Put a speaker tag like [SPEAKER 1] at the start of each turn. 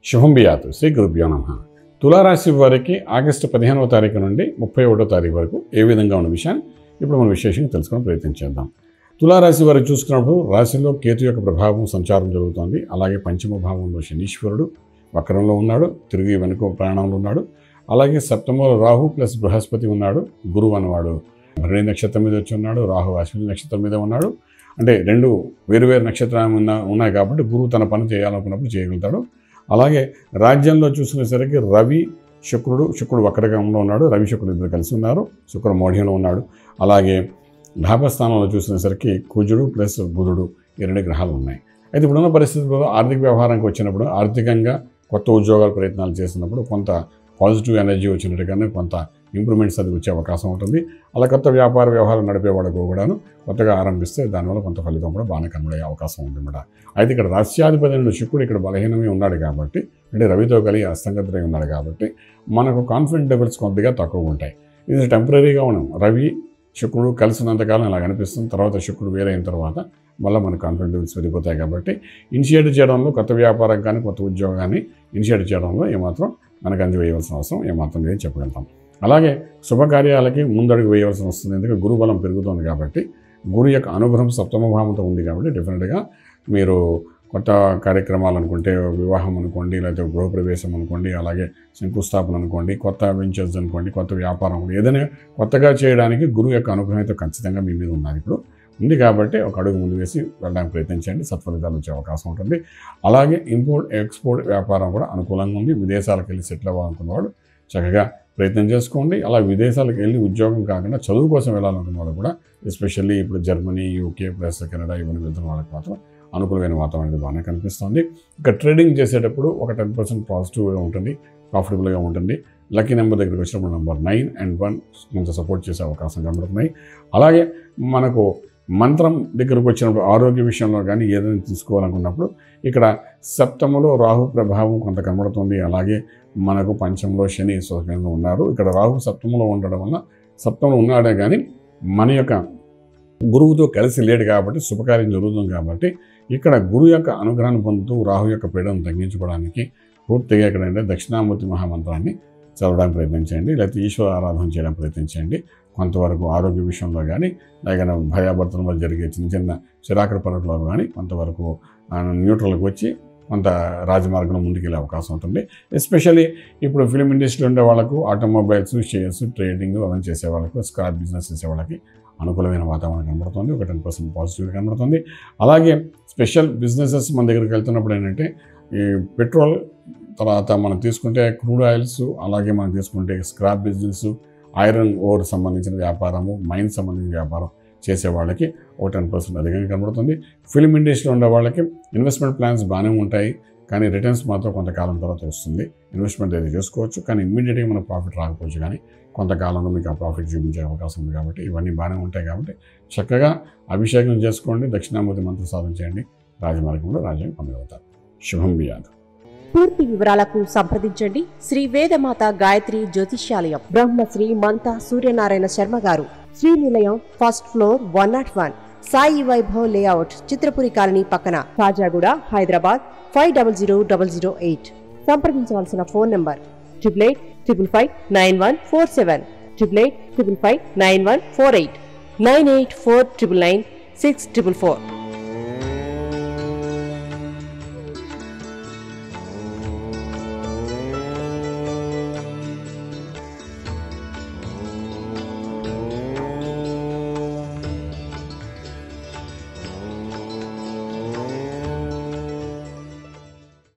[SPEAKER 1] శుభం బియాతు శ్రీ గురుభ్యో నమ తులారాశి వారికి ఆగస్టు పదిహేనవ తారీఖు నుండి ముప్పై ఒకటో తారీఖు వరకు ఏ విధంగా ఉన్న విషయాన్ని ఇప్పుడు మనం విశేషంగా తెలుసుకోవడం ప్రయత్నం చేద్దాం తులారాశి వారికి చూసుకున్నప్పుడు రాశిలో కేతు యొక్క ప్రభావం సంచారం జరుగుతోంది అలాగే పంచమ భావంలో శనీశ్వరుడు వక్రంలో ఉన్నాడు తిరిగి వెనుక ప్రాణంలో ఉన్నాడు అలాగే సప్తమంలో రాహు ప్లస్ బృహస్పతి ఉన్నాడు గురువు అన్నవాడు భరణి నక్షత్రం మీద వచ్చి ఉన్నాడు రాహు అశ్విని నక్షత్రం మీద ఉన్నాడు అంటే రెండు వేరు వేరు నక్షత్రాలు ఉన్న ఉన్నాయి కాబట్టి గురువు తన పని చేయాలనుకున్నప్పుడు చేయగలుగుతాడు అలాగే రాజ్యంలో చూసుకునేసరికి రవి శుక్రుడు శుక్రుడు వక్రగంలో ఉన్నాడు రవి శుక్రుడు ఇద్దరు కలిసి ఉన్నారు శుక్రుడు మౌఢ్యంలో ఉన్నాడు అలాగే లాభస్థానంలో చూసినసరికి కుజుడు ప్లస్ బుధుడు ఈ రెండు గ్రహాలు ఉన్నాయి అయితే ఇప్పుడున్న పరిస్థితుల్లో ఆర్థిక వ్యవహారానికి వచ్చినప్పుడు ఆర్థికంగా కొత్త ఉద్యోగాల ప్రయత్నాలు చేసినప్పుడు కొంత పాజిటివ్ ఎనర్జీ వచ్చినట్టుగానే కొంత ఇంప్రూవ్మెంట్స్ అది వచ్చే అవకాశం ఉంటుంది అలా కొత్త వ్యాపార వ్యవహారం నడిపే వాళ్ళకు కూడాను కొత్తగా ఆరంభిస్తే దానివల్ల కొంత ఫలితం కూడా బాగానే కనబడే అవకాశం ఉందన్నమాట అయితే ఇక్కడ రాష్ట్రాధిపతి అయిన శుక్రుడు ఇక్కడ బలహీనమే ఉన్నాడు కాబట్టి అంటే రవితో కలిగి అస్తంగతులై ఉన్నాడు కాబట్టి మనకు కాన్ఫిడెంట్ లెవెల్స్ కొద్దిగా తక్కువ ఉంటాయి ఇది టెంపరీగా ఉన్నాం రవి శుక్రుడు కలిసినంతకాలం ఇలా అనిపిస్తుంది తర్వాత శుక్రుడు వేరైన తర్వాత మళ్ళీ మన కాన్ఫిడెంట్ లెవెల్స్ పెరిగిపోతాయి కాబట్టి ఇనిషియేట్ చేయడంలో కొత్త వ్యాపారం కానీ కొత్త ఉద్యోగం కానీ ఇనిషియేట్ చేయడంలో ఏమాత్రం మనకు అంది వేయవలసిన అవసరం ఏమాత్రం లేదని చెప్పగలుగుతాం అలాగే శుభకార్యాలకి ముందడుగు వేయవలసి వస్తుంది ఎందుకంటే గురుబలం పెరుగుతుంది కాబట్టి గురు యొక్క అనుగ్రహం సప్తమ భావంతో ఉంది కాబట్టి డెఫినెట్గా మీరు కొత్త కార్యక్రమాలు అనుకుంటే వివాహం అనుకోండి లేకపోతే గృహప్రవేశం అనుకోండి అలాగే శంకుస్థాపన అనుకోండి కొత్త వెంచర్స్ అనుకోండి కొత్త వ్యాపారం అనుకోండి ఏదైనా కొత్తగా చేయడానికి గురువు యొక్క అనుగ్రహం అయితే ఖచ్చితంగా మీ మీద ఉన్నది ఇప్పుడు ఉంది కాబట్టి ఒక అడుగు ముందు వేసి వెళ్ళడానికి ప్రయత్నించండి సత్ఫలితాలు వచ్చే అవకాశం ఉంటుంది అలాగే ఇంపోర్ట్ ఎక్స్పోర్ట్ వ్యాపారం కూడా అనుకూలంగా ఉంది విదేశాలకు వెళ్ళి సెటిల్ అవ్వాలనుకున్న వాళ్ళు చక్కగా ప్రయత్నం చేసుకోండి అలా విదేశాలకు వెళ్ళి ఉద్యోగం కాకుండా చదువు కోసం వెళ్ళాలనుకున్న వాళ్ళు కూడా ఎస్పెషల్లీ ఇప్పుడు జర్మనీ యూకే ప్లస్ కెనడా ఇవన్నీ వెళ్తున్న వాళ్ళకి మాత్రం అనుకూలమైన వాతావరణం అనేది బాగానే కనిపిస్తుంది ఇక ట్రేడింగ్ చేసేటప్పుడు ఒక టెన్ పర్సెంట్ పాజిటివ్గా ఉంటుంది ప్రాఫిటబుల్గా ఉంటుంది లక్కీ నెంబర్ దగ్గరికి వచ్చినప్పుడు నెంబర్ నైన్ అండ్ వన్ కొంచెం సపోర్ట్ చేసే అవకాశం కనబడుతున్నాయి అలాగే మనకు మంత్రం దగ్గరకు వచ్చినప్పుడు ఆరోగ్య విషయంలో కానీ ఏదైనా తీసుకోవాలనుకున్నప్పుడు ఇక్కడ సప్తములో రాహు ప్రభావం కొంత కనబడుతుంది అలాగే మనకు పంచంలో శని స్వతంగా ఉన్నారు ఇక్కడ రాహు సప్తములో ఉండడం వల్ల సప్తంలో ఉన్నాడే కానీ మన యొక్క గురువుతో కలిసి లేడు కాబట్టి శుభకార్యం జరుగుతుంది కాబట్టి ఇక్కడ గురువు యొక్క అనుగ్రహాన్ని పొందుతూ రాహు యొక్క పీడను తగ్గించుకోవడానికి పూర్తిగా ఇక్కడ ఏంటంటే దక్షిణామూర్తి మహామంత్రాన్ని చదవడానికి ప్రయత్నించండి లేకపోతే ఈశ్వర ఆరాధన చేయడానికి ప్రయత్నించండి కొంతవరకు ఆరోగ్య విషయంలో కానీ లేకపోతే భయాభర్తల మధ్య జరిగే చిన్న చిన్న చిరాకుల పనులలో కానీ కొంతవరకు ఆ, న్యూట్రల్కి వచ్చి కొంత రాజమార్గంలో ముందుకెళ్ళే అవకాశం ఉంటుంది ఎస్పెషల్లీ ఇప్పుడు ఫిలిం ఇండస్ట్రీలో ఉండే వాళ్ళకు ఆటోమొబైల్స్ షేర్స్ ట్రేడింగ్ అవన్నీ చేసే వాళ్ళకు స్క్రాప్ బిజినెస్ చేసే వాళ్ళకి అనుకూలమైన వాతావరణం కనబడుతుంది ఒక టెన్ పర్సెంట్ పాజిటివ్ కనబడుతుంది అలాగే స్పెషల్ బిజినెసెస్ మన దగ్గరికి వెళ్తున్నప్పుడు ఏంటంటే ఈ పెట్రోల్ తర్వాత మనం తీసుకుంటే క్రూడ్ ఆయిల్స్ అలాగే మనం తీసుకుంటే స్క్రాప్ బిజినెస్ ఐరన్ ఓర్ సంబంధించిన వ్యాపారము మైన్ సంబంధించిన వ్యాపారం చేసే వాళ్ళకి ఒక టెన్ పర్సెంట్ అధికంగా కనబడుతుంది ఫిల్మ్ ఇండస్ట్రీలో ఉండే వాళ్ళకి ఇన్వెస్ట్మెంట్ ప్లాన్స్ బాగానే ఉంటాయి కానీ రిటర్న్స్ మాత్రం కొంతకాలం తర్వాత వస్తుంది ఇన్వెస్ట్మెంట్ అయితే చేసుకోవచ్చు కానీ ఇమ్మీడియట్గా మనకు ప్రాఫిట్ రాకపోవచ్చు కానీ కొంతకాలంలో మీకు ఆ ప్రాఫిట్ చూపించే అవకాశం ఉంది కాబట్టి ఇవన్నీ బాగానే ఉంటాయి కాబట్టి చక్కగా అభిషేకం చేసుకోండి దక్షిణామూర్తి మంత్ర సాధన చేయండి రాజమార్గంలో రాజ్యం పొందగలుగుతారు శుభం బియాదు
[SPEAKER 2] పూర్తి వివరాలకు సంప్రదించండి శ్రీ వేదమాత గాయత్రి జ్యోతిష్యాలయం బ్రహ్మశ్రీ మంతా సూర్యనారాయణ శర్మ గారు Sri Nilayam first floor one naught one Sai Vaibhav layout Chitrapuri colony పక్కన Kajaguda Hyderabad five double zero double zero eight సంప్రదించవలసిన phone number triple eight triple five nine one four seven triple eight triple five nine one four eight nine eight four triple nine six triple four